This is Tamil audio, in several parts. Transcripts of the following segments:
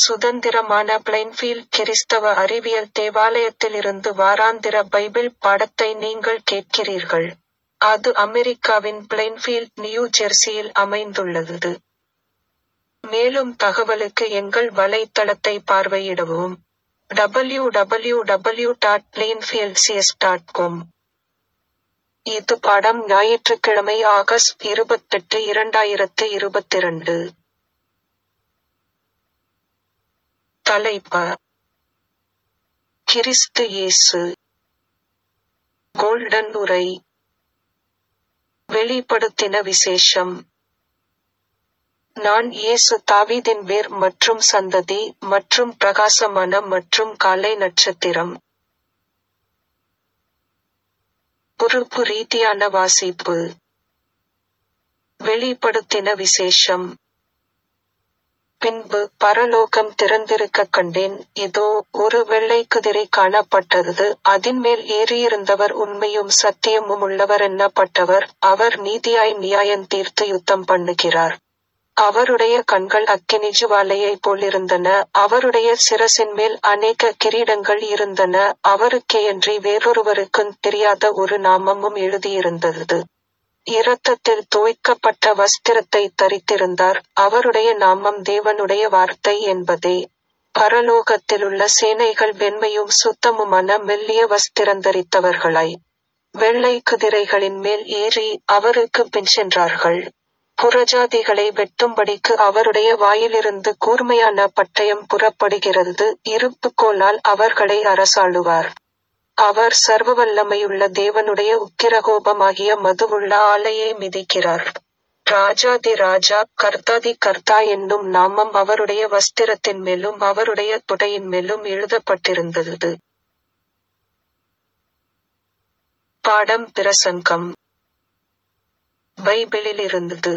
சுதந்திரமான பிளைன்ஃபீல்ட் கிறிஸ்தவ அறிவியல் தேவாலயத்திலிருந்து வாராந்திர பைபிள் பாடத்தை நீங்கள் கேட்கிறீர்கள். அது அமெரிக்காவின் பிளைன்ஃபீல்ட் நியூ ஜெர்சியில் அமைந்துள்ளது. மேலும் தகவலுக்கு எங்கள் வலைத்தளத்தை பார்வையிடவும். www.plainfieldcs.com இது பாடம் ஞாயிற்றுக்கிழமை ஆகஸ்ட் இருபத்தெட்டு இரண்டாயிரத்து இருபத்திரண்டு. தலைப்ப கிறிஸ்து இயேசு கோல்டன் உரை வெளிப்படுத்தின விசேஷம் நான் இயேசு தாவீதின் வேர் மற்றும் சந்ததி மற்றும் பிரகாசமான மற்றும் காலை நட்சத்திரம். பொறுப்பு ரீதியான வாசிப்பு வெளிப்படுத்தின விசேஷம் பின்பு பரலோகம் திறந்திருக்கக் கண்டேன் இதோ ஒரு வெள்ளைக் குதிரை காணப்பட்டது அதின்மேல் ஏறியிருந்தவர் உண்மையும் சத்தியமும் உள்ளவர் எண்ணப்பட்டவர் அவர் நீதியாய் நியாயந் தீர்த்து யுத்தம் பண்ணுகிறார். அவருடைய கண்கள் அக்கினி ஜுவாலையைப் போலிருந்தன அவருடைய சிரசின்மேல் அநேக கிரீடங்கள் இருந்தன அவருக்கேயன்றி வேறொருவருக்குந் தெரியாத ஒரு நாமமும் எழுதியிருந்தது. இரத்தத்தில் தோய்க்கப்பட்ட வஸ்திரத்தைத் தரித்திருந்தார் அவருடைய நாமம் தேவனுடைய வார்த்தை என்பதே. பரலோகத்திலுள்ள சேனைகள் வெண்மையும் சுத்தமுமான மெல்லிய வஸ்திரந்தரித்தவர்களாய் வெள்ளைக் குதிரைகளின் மேல் ஏறி அவருக்குப் பின்சென்றார்கள். புறஜாதிகளை வெட்டும்படிக்கு அவருடைய வாயிலிருந்து கூர்மையான பட்டயம் புறப்படுகிறது இருப்புக்கோலால் அவர்களை அரசாளுவார். அவர் சர்வவல்லமையுள்ள தேவனுடைய உக்கிரகோபமாகிய மதுவுள்ள ஆலையை மிதிக்கிறார். ராஜாதி ராஜா கர்த்தாதி கர்த்தா என்னும் நாமம் அவருடைய வஸ்திரத்தின்மேலும் அவருடைய தொடையின்மேலும் எழுதப்பட்டிருந்தது. பாடம் பிரசங்கம் பைபிளிலிருந்தது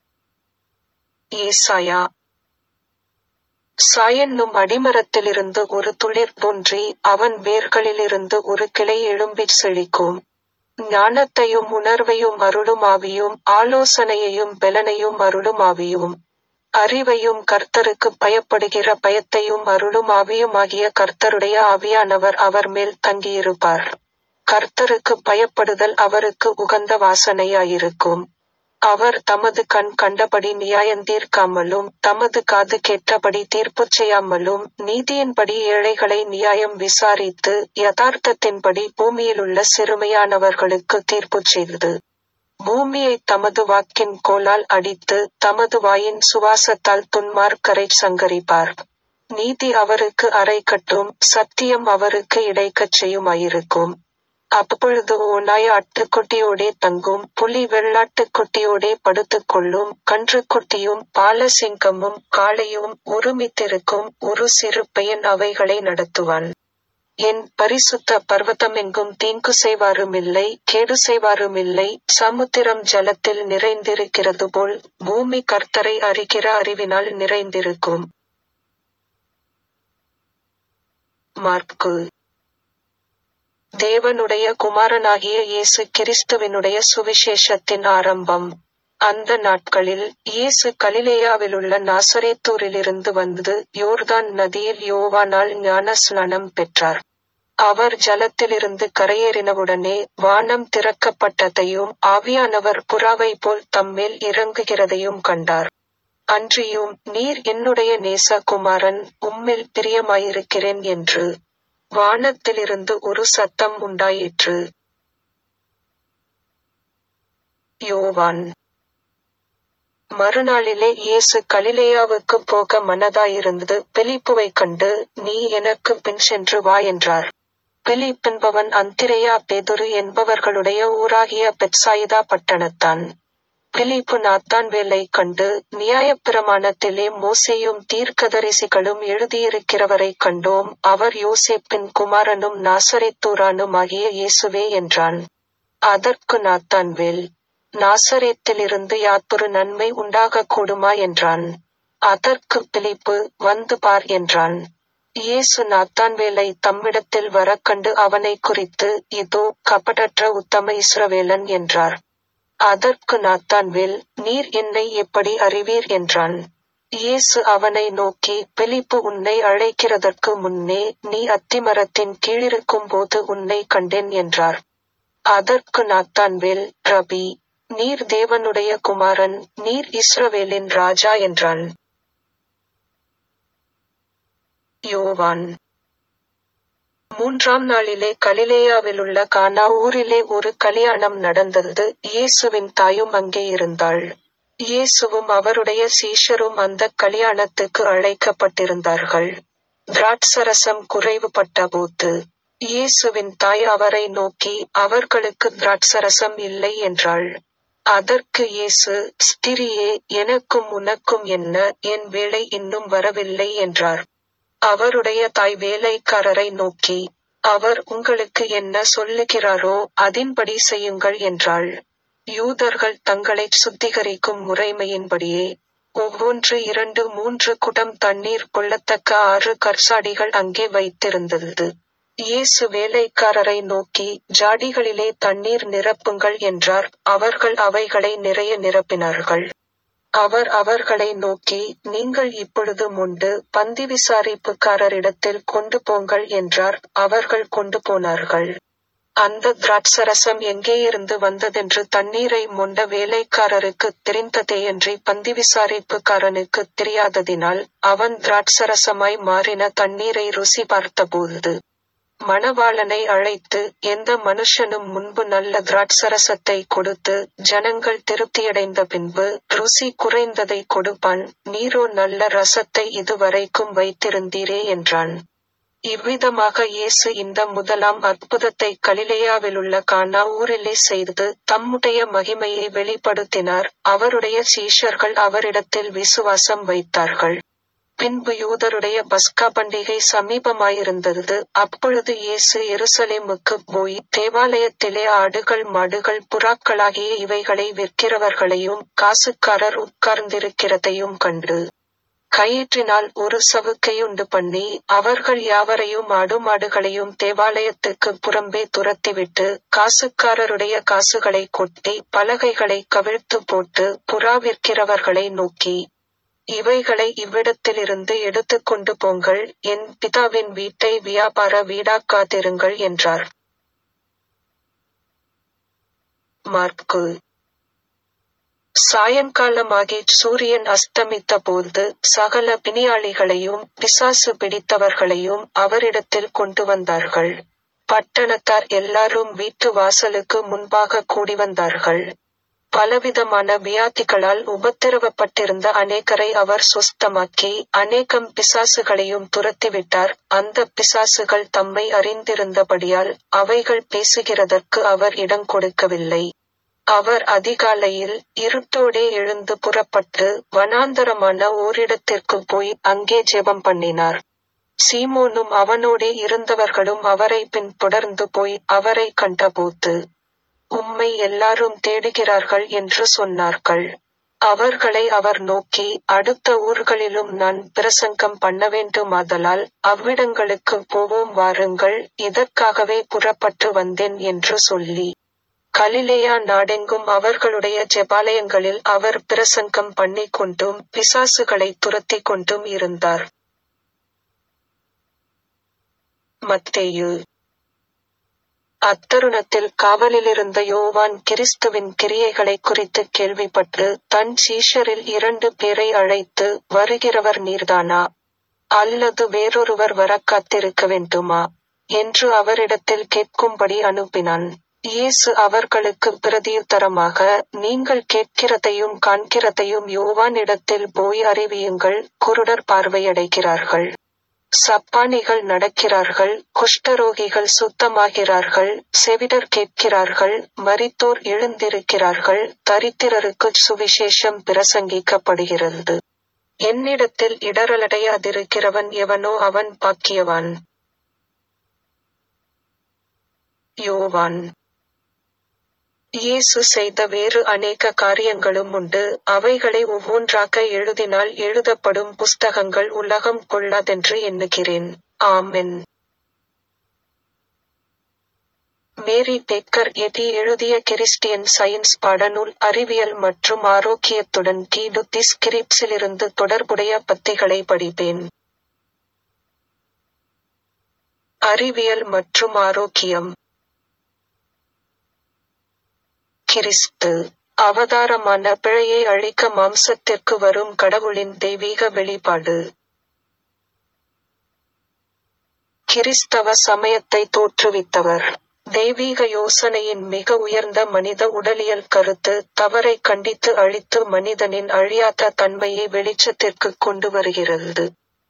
ஏசாயா சாயென்னும் அடிமரத்திலிருந்து ஒரு துளிர் தோன்றி அவன் வேர்களிலிருந்து ஒரு கிளை எழும்பிச் செழிக்கும். ஞானத்தையும் உணர்வையும் அருளும் ஆவியும் ஆலோசனையையும் பெலனையும் அருளும் ஆவியும் அறிவையும் கர்த்தருக்குப் பயப்படுகிற பயத்தையும் அருளும் ஆவியுமாகிய கர்த்தருடைய ஆவியானவர் அவர் மேல் தங்கியிருப்பார். கர்த்தருக்குப் பயப்படுதல் அவருக்கு உகந்த வாசனையாயிருக்கும். அவர் தமது கண் கண்டபடி நியாயந்தீர்க்காமலும் தமது காது கேட்டபடி தீர்ப்புச் செய்யாமலும் நீதியின்படி ஏழைகளை நியாயம் விசாரித்து யதார்த்தத்தின்படி பூமியிலுள்ள சிறுமையானவர்களுக்கு தீர்ப்புச் செய்தது. பூமியைத் தமது வாக்கின் கோலால் அடித்து தமது வாயின் சுவாசத்தால் துன்மார்க்கரைச் சங்கரிப்பார். நீதி அவருக்கு அரைக்கட்டும் சத்தியம் அவருக்கு இடைக்கச் செய்யுமாயிருக்கும். அப்பொழுது ஓநாய் ஆட்டுக்குட்டியோடே தங்கும் புலி வெள்ளாட்டுக்குட்டியோடே படுத்துக் கொள்ளும் கன்றுக்குட்டியும் பாலசிங்கமும் காளையும் ஒருமித்திருக்கும் ஒரு சிறு பையன் அவைகளை நடத்துவான். என் பரிசுத்த பர்வதமெங்கும் தீங்கு செய்வாருமில்லை கேடு செய்வாருமில்லை சமுத்திரம் ஜலத்தில் நிறைந்திருக்கிறதுபோல் பூமி கர்த்தரை அறிகிற அறிவினால் நிறைந்திருக்கும். மாற்கு தேவனுடைய குமாரனாகிய இயேசு கிறிஸ்துவினுடைய சுவிசேஷத்தின் ஆரம்பம். அந்த நாட்களில் இயேசு கலிலேயாவிலுள்ள நாசரேத்தூரிலிருந்து வந்து யோர்தான் நதியில் யோவானால் ஞானஸ்நானம் பெற்றார். அவர் ஜலத்திலிருந்து கரையேறினவுடனே வானம் திறக்கப்பட்டதையும் ஆவியானவர் புறாவைப் போல் தம்மேல் இறங்குகிறதையும் கண்டார். அன்றியும் நீர் என்னுடைய நேச குமாரன் உம்மில் பிரியமாயிருக்கிறேன் என்று வானத்திலிருந்து ஒரு சத்தம் உண்டாயிற்று. யோவான் மறுநாளிலே இயேசு கலிலேயாவுக்குப் போக மனதாயிருந்தது பிலிப்புவைக் கண்டு நீ எனக்குப் பின் சென்று வா என்றார். பிலிப்பென்பவன் அந்திரேயா பேதுரு என்பவர்களுடைய ஊராகிய பெத்சாயிதா பட்டணத்தான். பிலிப்பு நாத்தான்வேலைக் கண்டு நியாயப்பிரமாணத்திலே மோசேயும் தீர்க்கதரிசிகளும் எழுதியிருக்கிறவரைக் கண்டோம் அவர் யோசேப்பின் குமாரனும் நாசரேத்தூரானுமாகிய இயேசுவே என்றான். அதற்கு நாத்தான்வேல் நாசரேத்திலிருந்து யாதொரு நன்மை உண்டாகக்கூடுமா என்றான். அதற்குப் பிலிப்பு வந்து பார் என்றான். இயேசு நாத்தான்வேலைத் தம்மிடத்தில் வரக்கண்டு அவனைக் குறித்து இதோ கபடற்ற உத்தம இஸ்ரவேலன் என்றார். அதற்கு நாத்தான்வேல் நீர் என்னை எப்படி அறிவீர் என்றான். இயேசு அவனை நோக்கி பிலிப்பு உன்னை அழைக்கிறதற்கு முன்னே நீ அத்திமரத்தின் கீழிருக்கும் போது உன்னை கண்டேன் என்றார் அதற்கு நாத்தான்வேல் ரபி நீர் தேவனுடைய குமாரன் நீர் இஸ்ரவேலின் ராஜா என்றான் யோவான் மூன்றாம் நாளிலே கலிலேயாவிலுள்ள கானா ஊரிலே ஒரு கல்யாணம் நடந்தது இயேசுவின் தாயும் அங்கே இருந்தாள் இயேசுவும் அவருடைய சீஷரும் அந்த கல்யாணத்துக்கு அழைக்கப்பட்டிருந்தார்கள் திராட்சரசம் குறைவுபட்டபோது இயேசுவின் தாய் அவரை நோக்கி அவர்களுக்கு திராட்சரசம் இல்லை என்றாள் அதற்கு இயேசு ஸ்திரியே எனக்கும் உனக்கும் என்ன என் வேலை இன்னும் வரவில்லை என்றார் அவருடைய தாய் வேலைக்காரரை நோக்கி அவர் உங்களுக்கு என்ன சொல்லுகிறாரோ அதின்படி செய்யுங்கள் என்றாள் யூதர்கள் தங்களை சுத்திகரிக்கும் முறைமையின்படியே ஒவ்வொன்று இரண்டு மூன்று குடம் தண்ணீர் கொள்ளத்தக்க ஆறு கற்சாடிகள் அங்கே வைத்திருந்தது இயேசு வேலைக்காரரை நோக்கி ஜாடிகளிலே தண்ணீர் நிரப்புங்கள் என்றார் அவர்கள் அவைகளை நிறைய நிரப்பினார்கள் அவர் அவர்களை நோக்கி நீங்கள் இப்பொழுது முண்டு பந்தி விசாரிப்புக்காரரிடத்தில் கொண்டு போங்கள் என்றார் அவர்கள் கொண்டு போனார்கள் அந்த திராட்சரசம் எங்கேயிருந்து வந்ததென்று தண்ணீரை மொண்ட வேலைக்காரருக்கு தெரிந்ததேயன்றி பந்தி விசாரிப்புக்காரனுக்கு தெரியாததினால் அவன் திராட்சரசமாய் மாறின தண்ணீரை ருசி பார்த்தபோது மணவாளனை அழைத்து எந்த மனுஷனும் முன்பு நல்ல திராட்சரசத்தை கொடுத்து ஜனங்கள் திருப்தியடைந்த பின்பு ருசி குறைந்ததை கொடுப்பான் நீரோ நல்ல ரசத்தை இதுவரைக்கும் வைத்திருந்தீரே என்றான் இவ்விதமாக இயேசு இந்த முதலாம் அற்புதத்தை கலிலேயாவிலுள்ள கானா ஊரிலே செய்து தம்முடைய மகிமையை வெளிப்படுத்தினார் அவருடைய சீஷர்கள் அவரிடத்தில் விசுவாசம் வைத்தார்கள் பின்பு யூதருடைய பஸ்கா பண்டிகை சமீபமாயிருந்தது அப்பொழுது இயேசு எருசலேமுக்கு போய் தேவாலயத்திலே ஆடுகள் மாடுகள் புறாக்களாகிய இவைகளை விற்கிறவர்களையும் காசுக்காரர் உட்கார்ந்திருக்கிறதையும் கண்டு கயிற்றினால் ஒரு சவுக்கையுண்டு பண்ணி அவர்கள் யாவரையும் ஆடு மாடுகளையும் தேவாலயத்துக்கு புறம்பே துரத்திவிட்டு காசுக்காரருடைய காசுகளை கொட்டி பலகைகளை கவிழ்த்து போட்டு புறா விற்கிறவர்களை நோக்கி இவைகளை இவ்விடத்திலிருந்து எடுத்துக்கொண்டு போங்கள் என் பிதாவின் வீட்டை வியாபார வீடாக்காதிருங்கள் என்றார் மார்க்கு சாயங்காலமாகி சூரியன் அஸ்தமித்த போது சகல பிணியாளிகளையும் பிசாசு பிடித்தவர்களையும் அவரிடத்தில் கொண்டு வந்தார்கள் பட்டணத்தார் எல்லாரும் வீட்டு வாசலுக்கு முன்பாக கூடி வந்தார்கள் பலவிதமான வியாதிகளால் உபத்திரவப்பட்டிருந்த அநேகரை அவர் சுஸ்தமாக்கி அநேகம் பிசாசுகளையும் துரத்திவிட்டார் அந்த பிசாசுகள் தம்மை அறிந்திருந்தபடியால் அவைகள் பேசுகிறதற்கு அவர் இடம் கொடுக்கவில்லை அவர் அதிகாலையில் இருட்டோடே எழுந்து புறப்பட்டு வனாந்தரமான ஓரிடத்திற்கு போய் அங்கே ஜெபம் பண்ணினார் சீமோனும் அவனோடே இருந்தவர்களும் அவரை பின் தொடர்ந்து போய் அவரை கண்டபோது உம்மை எல்லாரும் தேடுகிறார்கள் என்று சொன்னார்கள் அவர்களை அவர் நோக்கி அடுத்த ஊர்களிலும் நான் பிரசங்கம் பண்ண வேண்டுமாதலால் அவ்விடங்களுக்கு போவோம் வாருங்கள் இதற்காகவே புறப்பட்டு வந்தேன் என்று சொல்லி கலிலேயா நாடெங்கும் அவர்களுடைய ஜெபாலயங்களில் அவர் பிரசங்கம் பண்ணிக் கொண்டும் பிசாசுகளை துரத்தி கொண்டும் இருந்தார் மத்தேயு அத்தருணத்தில் காவலிலிருந்த யோவான் கிறிஸ்துவின் கிரியைகளை குறித்து கேள்விப்பட்டு தன் சீஷரில் இரண்டு பேரை அழைத்து வருகிறவர் நீர்தானா அல்லது வேறொருவர் வர காத்திருக்க வேண்டுமா என்று அவரிடத்தில் கேட்கும்படி அனுப்பினான் இயேசு அவர்களுக்கு பிரதியுத்தரமாக நீங்கள் கேட்கிறதையும் காண்கிறதையும் யோவானிடத்தில் போய் அறிவியுங்கள் குருடர் பார்வையடைகிறார்கள் சப்பானிகள் நடக்கிறார்கள் குஷ்டரோகிகள் சுத்தமாகிறார்கள் செவிடர் கேட்கிறார்கள் மரித்தோர் எழுந்திருக்கிறார்கள் தரித்திரருக்கு சுவிசேஷம் பிரசங்கிக்கப்படுகிறது என்னிடத்தில் இடரலடையாதிருக்கிறவன் எவனோ அவன் பாக்கியவான் யோவான் இயேசு செய்த வேறு அநேக காரியங்களும் உண்டு அவைகளை ஒவ்வொன்றாக எழுதினால் எழுதப்படும் புஸ்தகங்கள் உலகம் கொள்ளாதென்று எண்ணுகிறேன் ஆமென் மேரி பேக்கர் எடி எழுதிய கிறிஸ்டியன் சயின்ஸ் பாடநூல் அறிவியல் மற்றும் ஆரோக்கியத்துடன் கீடு தி ஸ்கிரிப்ஸிலிருந்து தொடர்புடைய பத்திகளை படிப்பேன் அறிவியல் மற்றும் ஆரோக்கியம் கிறிஸ்து அவதாரமான பிழையை அழிக்க மாம்சத்திற்கு வரும் கடவுளின் தெய்வீக வெளிப்பாடு கிறிஸ்தவ சமயத்தை தோற்றுவித்தவர் தெய்வீக யோசனையின் மிக உயர்ந்த மனித உடலியல் கருத்து தவறை கண்டித்து அழித்து மனிதனின் அழியாத தன்மையை வெளிச்சத்திற்கு கொண்டு வருகிறது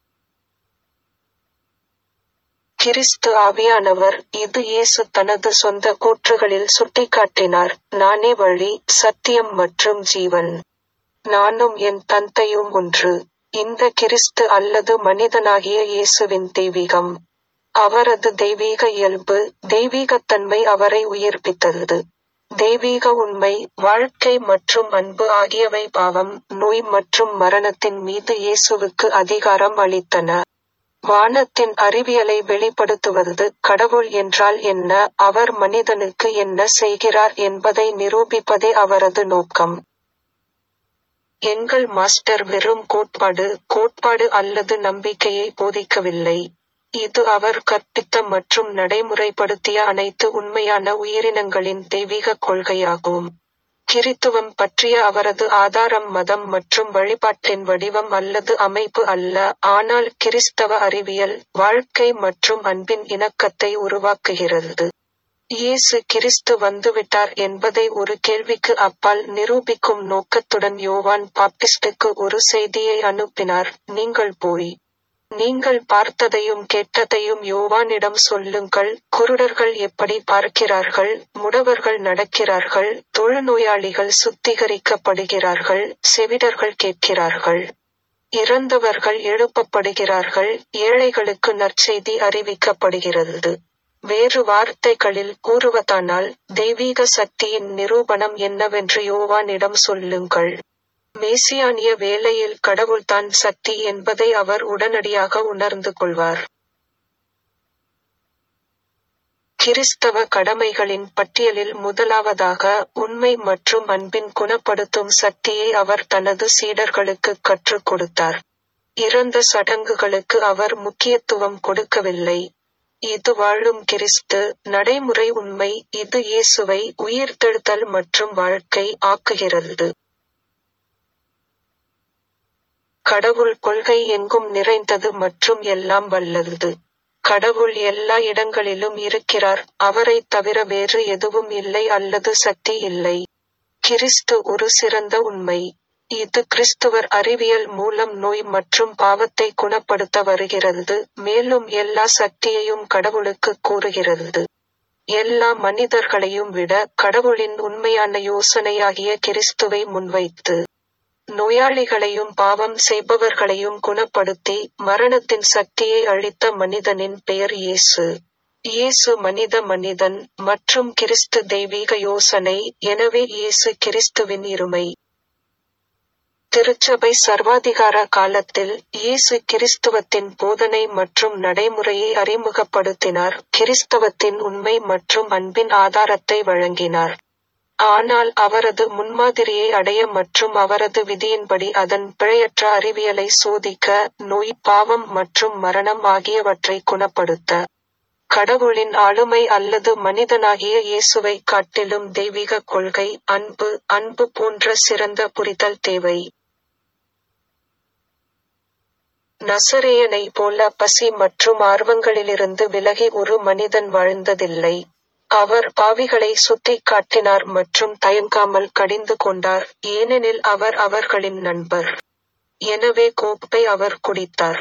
கிறிஸ்து ஆவியானவர் இது இயேசு தனது சொந்த கூற்றுகளில் சுட்டிக்காட்டினார் நானே வழி சத்தியம் மற்றும் ஜீவன் நானும் என் தந்தையும் ஒன்று இந்த கிறிஸ்து அல்லது மனிதனாகிய இயேசுவின் தெய்வீகம் அவரது தெய்வீக இயல்பு தெய்வீகத்தன்மை அவரை உயிர்ப்பித்தது தெய்வீக உண்மை வாழ்க்கை மற்றும் அன்பு ஆகியவை பாவம் நோய் மற்றும் மரணத்தின் மீது இயேசுவுக்கு அதிகாரம் அளித்தன வானத்தின் அறிவியலை வெளிப்படுத்துவது கடவுள் என்றால் என்ன அவர் மனிதனுக்கு என்ன செய்கிறார் என்பதை நிரூபிப்பதே அவரது நோக்கம் எங்கள் மாஸ்டர் வெறும் கோட்பாடு கோட்பாடு அல்லது நம்பிக்கையை போதிக்கவில்லை இது அவர் கற்பித்த மற்றும் நடைமுறைப்படுத்திய அனைத்து உண்மையான உயிரினங்களின் தெய்வீக கொள்கையாகும் கிறித்துவம் பற்றிய அவரது ஆதாரம் மதம் மற்றும் வழிபாட்டின் வடிவம் அல்லது அமைப்பு அல்ல ஆனால் கிறிஸ்தவ அறிவியல் வாழ்க்கை மற்றும் அன்பின் இணக்கத்தை உருவாக்குகிறது இயேசு கிறிஸ்து வந்துவிட்டார் என்பதை ஒரு கேள்விக்கு அப்பால் நிரூபிக்கும் நோக்கத்துடன் யோவான் பாப்டிஸ்டுக்கு ஒரு செய்தியை அனுப்பினார் நீங்கள் போய் நீங்கள் பார்த்ததையும் கேட்டதையும் யோவானிடம் சொல்லுங்கள் குருடர்கள் எப்படி பார்க்கிறார்கள் முடவர்கள் நடக்கிறார்கள் தொழுநோயாளிகள் சுத்திகரிக்கப்படுகிறார்கள் செவிடர்கள் கேட்கிறார்கள் இறந்தவர்கள் எழுப்பப்படுகிறார்கள் ஏழைகளுக்கு நற்செய்தி அறிவிக்கப்படுகிறது வேறு வார்த்தைகளில் கூறுவதானால் தெய்வீக சக்தியின் நிரூபணம் என்னவென்று யோவானிடம் சொல்லுங்கள் மேசியானிய வேலையில் கடவுள்தான் சக்தி என்பதை அவர் உடனடியாக உணர்ந்து கொள்வார் கிறிஸ்தவ கடமைகளின் பட்டியலில் முதலாவதாக உண்மை மற்றும் அன்பின் குணப்படுத்தும் சக்தியை அவர் தனது சீடர்களுக்கு கற்றுக் கொடுத்தார் இறந்த சடங்குகளுக்கு அவர் முக்கியத்துவம் கொடுக்கவில்லை இது வாழும் கிறிஸ்து நடைமுறை உண்மை இது இயேசுவை உயிர்த்தெழுதல் மற்றும் வாழ்க்கை ஆக்குகிறது கடவுள் கொள்கை எங்கும் நிறைந்தது மற்றும் எல்லாம் வல்லது கடவுள் எல்லா இடங்களிலும் இருக்கிறார் அவரை தவிர வேறு எதுவும் இல்லை அல்லது சக்தி இல்லை கிறிஸ்து ஒரு சிறந்த உண்மை இது கிறிஸ்துவர் அறிவியல் மூலம் நோய் மற்றும் பாவத்தை குணப்படுத்த வருகிறது மேலும் எல்லா சக்தியையும் கடவுளுக்கு கூறுகிறது எல்லா மனிதர்களையும் விட கடவுளின் உண்மையான யோசனையாகிய கிறிஸ்துவை முன்வைத்து நோயாளிகளையும் பாவம் செய்பவர்களையும் குணப்படுத்தி மரணத்தின் சக்தியை அழித்த மனிதனின் பெயர் இயேசு இயேசு மனித மனிதன் மற்றும் கிறிஸ்து தெய்வீக யோசனை எனவே இயேசு கிறிஸ்துவின் இருமை திருச்சபை சர்வாதிகார காலத்தில் இயேசு கிறிஸ்துவத்தின் போதனை மற்றும் நடைமுறையை அறிமுகப்படுத்தினார் கிறிஸ்தவத்தின் உண்மை மற்றும் அன்பின் ஆதாரத்தை வழங்கினார் ஆனால் அவரது முன்மாதிரியை அடைய மற்றும் அவரது விதியின்படி அதன் பிழையற்ற அறிவியலை சோதிக்க நோய் பாவம் மற்றும் மரணம் ஆகியவற்றை குணப்படுத்த கடவுளின் ஆளுமை அல்லது மனிதனாகிய இயேசுவை காட்டிலும் தெய்வீக கொள்கை அன்பு அன்பு போன்ற சிறந்த புரிதல் தேவை நசரேயனை போல பசி மற்றும் ஆர்வங்களிலிருந்து விலகி ஒரு மனிதன் வாழ்ந்ததில்லை அவர் பாவிகளை சுட்டிக் காட்டினார் மற்றும் தயங்காமல் கடிந்து கொண்டார் ஏனெனில் அவர் அவர்களின் நண்பர் எனவே கோப்பை அவர் குடித்தார்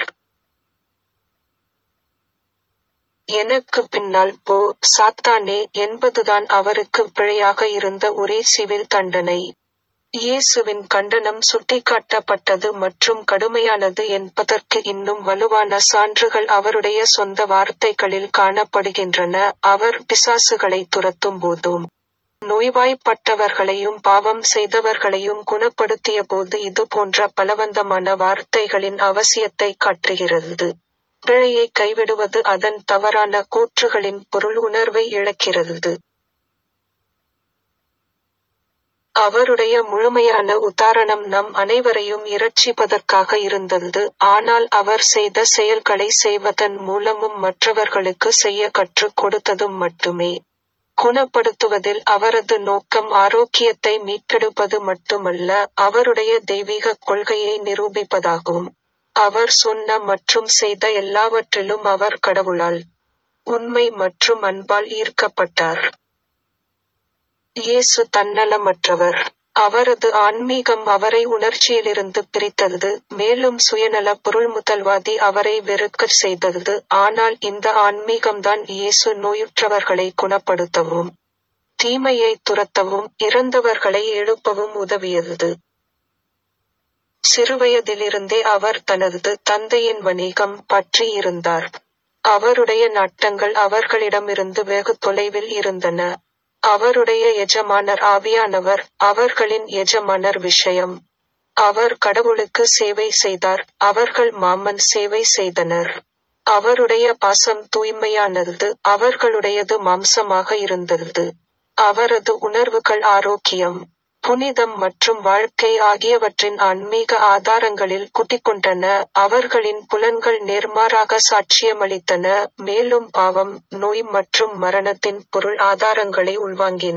எனக்கு பின்னால் போ சாத்தானே என்பதுதான் அவருக்கு பிழையாக இருந்த ஒரே சிவில் தண்டனை இயேசுவின் கண்டனம் சுட்டிக்காட்டப்பட்டது மற்றும் கடுமையானது என்பதற்கு இன்னும் வலுவான சான்றுகள் அவருடைய சொந்த வார்த்தைகளில் காணப்படுகின்றன அவர் பிசாசுகளை துரத்தும் போதும் நோய்வாய்ப்பட்டவர்களையும் பாவம் செய்தவர்களையும் குணப்படுத்திய போது இது போன்ற பலவந்தமான வார்த்தைகளின் அவசியத்தை காட்டுகிறது பிழையை கைவிடுவது அதன் தவறான கூற்றுகளின் பொருள் உணர்வை இழக்கிறது அவருடைய முழுமையான உதாரணம் நம் அனைவரையும் இரட்சிப்பதற்காக இருந்தது ஆனால் அவர் செய்த செயல்களை செய்வதன் மூலமும் மற்றவர்களுக்கு செய்ய கற்றுக் கொடுத்ததும் மட்டுமே குணப்படுத்துவதில் அவரது நோக்கம் ஆரோக்கியத்தை மீட்டெடுப்பது மட்டுமல்ல அவருடைய தெய்வீக கொள்கையை நிரூபிப்பதாகும் அவர் சொன்ன மற்றும் செய்த எல்லாவற்றிலும் அவர் கடவுளால் உண்மை மற்றும் அன்பால் ஈர்க்கப்பட்டார் இயேசு தன்னலமற்றவர் அவரது ஆன்மீகம் அவரை உணர்ச்சியிலிருந்து பிரித்தது மேலும் சுயநல பொருள்முதல்வாதி அவரை வெறுக்கச் செய்தது ஆனால் இந்த ஆன்மீகம்தான் இயேசு நோயுற்றவர்களை குணப்படுத்தவும் தீமையை துரத்தவும் இறந்தவர்களை எழுப்பவும் உதவியது சிறுவயதிலிருந்தே அவர் தனது தந்தையின் வணிகம் பற்றி இருந்தார் அவருடைய நாட்டங்கள் அவர்களிடமிருந்து வெகு தொலைவில் இருந்தன அவருடைய எஜமானர் ஆவியானவர் அவர்களின் எஜமானர் விஷயம் அவர் கடவுளுக்கு சேவை செய்தார் அவர்கள் மாமன் சேவை செய்தனர் அவருடைய பாசம் தூய்மையானது அவர்களுடையது மாம்சமாக இருந்தது அவரது உணர்வுகள் ஆரோக்கியம் புனிதம் மற்றும் வாழ்க்கை ஆகியவற்றின் ஆன்மீக ஆதாரங்களில் குட்டிக்கொண்டன அவர்களின் புலன்கள் நேர்மாறாக சாட்சியமளித்தன மேலும் பாவம் நோய் மற்றும் மரணத்தின் பொருள் ஆதாரங்களை உள்வாங்கின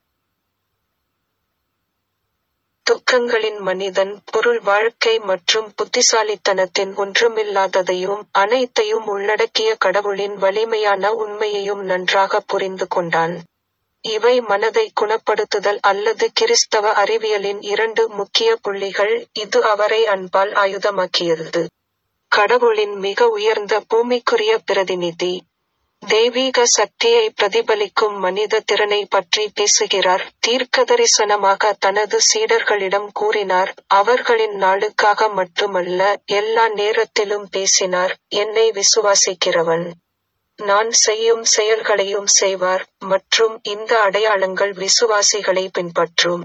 துக்கங்களின் மனிதன் பொருள் வாழ்க்கை மற்றும் புத்திசாலித்தனத்தின் ஒன்றுமில்லாததையும் அனைத்தையும் உள்ளடக்கிய கடவுளின் வலிமையான உண்மையையும் நன்றாக புரிந்து கொண்டான் இவை மனதை குணப்படுத்துதல் அல்லது கிறிஸ்தவ அறிவியலின் இரண்டு முக்கிய புள்ளிகள் இது அவரை அன்பால் ஆயுதமாக்கியது கடவுளின் மிக உயர்ந்த பூமிக்குரிய பிரதிநிதி தெய்வீக சக்தியை பிரதிபலிக்கும் மனித திறனை பற்றி பேசுகிறார் தீர்க்கதரிசனமாக தனது சீடர்களிடம் கூறினார் அவர்களின் நாளுக்காக மட்டுமல்ல எல்லா நேரத்திலும் பேசினார் என்னை விசுவாசிக்கிறவன் நான் செய்யும் செயல்களையும் செய்வார் மற்றும் இந்த அடையாளங்கள் விசுவாசிகளை பின்பற்றும்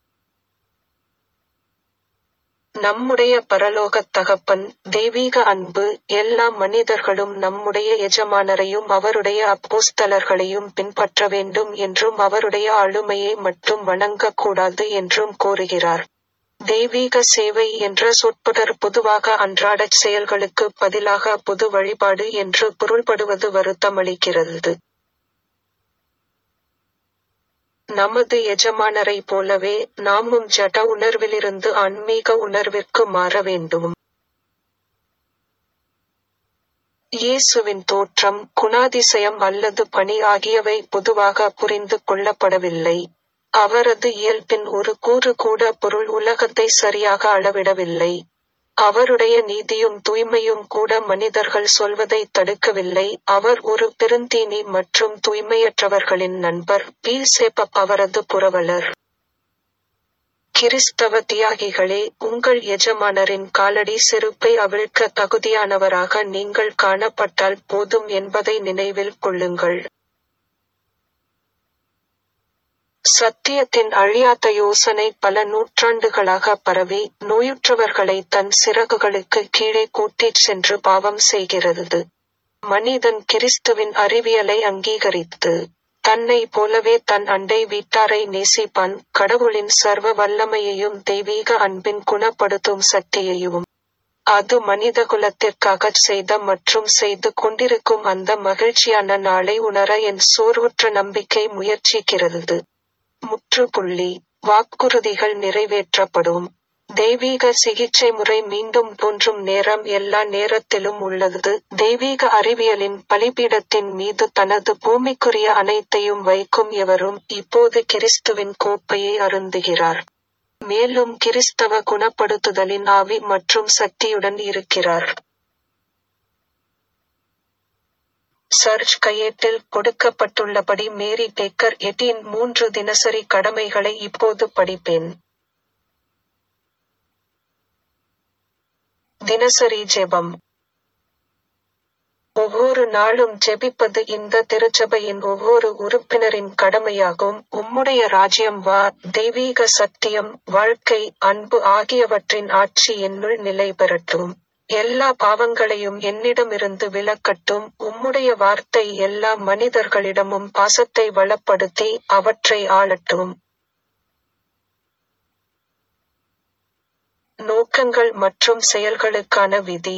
நம்முடைய பரலோகத் தகப்பன் தெய்வீக அன்பு எல்லா மனிதர்களும் நம்முடைய எஜமானரையும் அவருடைய அப்போஸ்தலர்களையும் பின்பற்ற வேண்டும் என்றும் அவருடைய ஆளுமையை மட்டும் வணங்கக்கூடாது என்றும் கோருகிறார் தெய்வீக சேவை என்ற சொற்பொடர் பொதுவாக அன்றாடச் செயல்களுக்கு பதிலாக பொது வழிபாடு என்று பொருள்படுவது வருத்தமளிக்கிறது நமது எஜமானரை போலவே நாமும் ஜட உணர்விலிருந்து ஆன்மீக உணர்விற்கு மாற வேண்டும் இயேசுவின் தோற்றம் குணாதிசயம் அல்லது பணி ஆகியவை பொதுவாக புரிந்து கொள்ளப்படவில்லை அவரது இயல்பின் ஒரு கூறு கூட பொருள் உலகத்தை சரியாக அளவிடவில்லை அவருடைய நீதியும் தூய்மையும் கூட மனிதர்கள் சொல்வதை தடுக்கவில்லை அவர் ஒரு பெருந்தீனி மற்றும் தூய்மையற்றவர்களின் நண்பர் பீல்சேப்பப் அவரது புரவலர் கிறிஸ்தவ தியாகிகளே உங்கள் எஜமானரின் காலடி செருப்பை அவிழ்க்க தகுதியானவராக நீங்கள் காணப்பட்டால் போதும் என்பதை நினைவில் கொள்ளுங்கள் சத்தியத்தின் அழியாத யோசனை பல நூற்றாண்டுகளாக பரவி நோயுற்றவர்களை தன் சிறகுகளுக்கு கீழே கூட்டிச் சென்று பாவம் செய்கிறது மனிதன் கிறிஸ்துவின் அறிவியலை அங்கீகரித்து தன்னை போலவே தன் அண்டை வீட்டாரை நேசிப்பான் கடவுளின் சர்வ வல்லமையையும் தெய்வீக அன்பின் குணப்படுத்தும் சக்தியையும் அது மனிதகுலத்திற்காகச் செய்த மற்றும் செய்து கொண்டிருக்கும் அந்த மகிழ்ச்சியான நாளை உணர என் சோர்வுற்ற நம்பிக்கை முயற்சிக்கிறது முற்றுப்புள்ளி வாக்குறுதிகள் நிறைவேற்றப்படும் தெய்வீக சிகிச்சை முறை மீண்டும் தோன்றும் நேரம் எல்லா நேரத்திலும் உள்ளது தெய்வீக அறிவியலின் பலிபீடத்தின் மீது தனது பூமிக்குரிய அனைத்தையும் வைக்கும் எவரும் இப்போது கிறிஸ்துவின் கோப்பையை அருந்துகிறார் மேலும் கிறிஸ்தவ குணப்படுத்துதலின் ஆவி மற்றும் சக்தியுடன் இருக்கிறார் சர்ச் கையேட்டில் கொடுக்கப்பட்டுள்ளபடி மேரி பேக்கர் எட்டின் மூன்று தினசரி கடமைகளை இப்போது படிப்பேன் தினசரி ஜெபம் ஒவ்வொரு நாளும் ஜெபிப்பது இந்த திருச்சபையின் ஒவ்வொரு உறுப்பினரின் கடமையாகும் உம்முடைய ராஜ்யம் வா தெய்வீக சத்தியம் வாழ்க்கை அன்பு ஆகியவற்றின் ஆட்சி என்னுள் நிலை பெறட்டும் எல்லா பாவங்களையும் என்னிடமிருந்து விலக்கட்டும் உம்முடைய வார்த்தை எல்லா மனிதர்களிடமும் பாசத்தை வளப்படுத்தி அவற்றை ஆளட்டும் நோக்கங்கள் மற்றும் செயல்களுக்கான விதி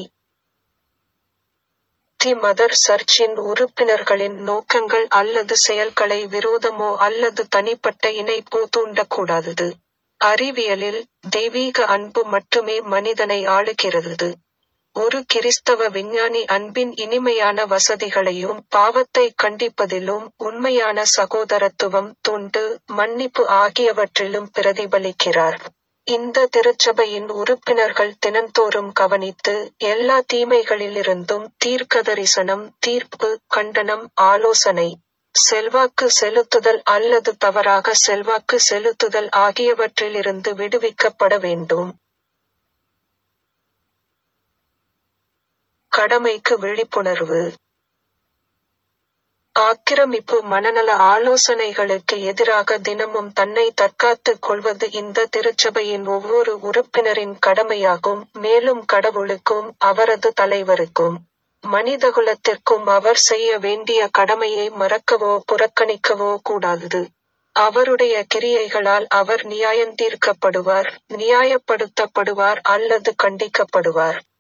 தி மதர் சர்ச்சின் உறுப்பினர்களின் நோக்கங்கள் அல்லது செயல்களை விரோதமோ அல்லது தனிப்பட்ட இணைப்போ தூண்டக்கூடாதது அறிவியலில் தெய்வீக அன்பு மட்டுமே மனிதனை ஆளுகிறது ஒரு கிறிஸ்தவ விஞ்ஞானி அன்பின் இனிமையான வசதிகளையும் பாவத்தை கண்டிப்பதிலும் உண்மையான சகோதரத்துவம் தொண்டு மன்னிப்பு ஆகியவற்றிலும் பிரதிபலிக்கிறார் இந்த திருச்சபையின் உறுப்பினர்கள் தினந்தோறும் கவனித்து எல்லா தீமைகளிலிருந்தும் தீர்க்கதரிசனம் தீர்ப்பு கண்டனம் ஆலோசனை செல்வாக்கு செலுத்துதல் அல்லது தவறாக செல்வாக்கு செலுத்துதல் ஆகியவற்றிலிருந்து விடுவிக்கப்பட வேண்டும் கடமைக்கு விழிப்புணர்வு ஆக்கிரமிப்பு மனநல ஆலோசனைகளுக்கு எதிராக தினமும் தன்னை தற்காத்துக் கொள்வது இந்த திருச்சபையின் ஒவ்வொரு உறுப்பினரின் கடமையாகும் மேலும் கடவுளுக்கும் அவரது தலைவருக்கும் மனிதகுலத்திற்கும் அவர் செய்ய வேண்டிய கடமையை மறக்கவோ புறக்கணிக்கவோ கூடாது அவருடைய கிரியைகளால் அவர் நியாயந்தீர்க்கப்படுவார் நியாயப்படுத்தப்படுவார் அல்லது கண்டிக்கப்படுவார்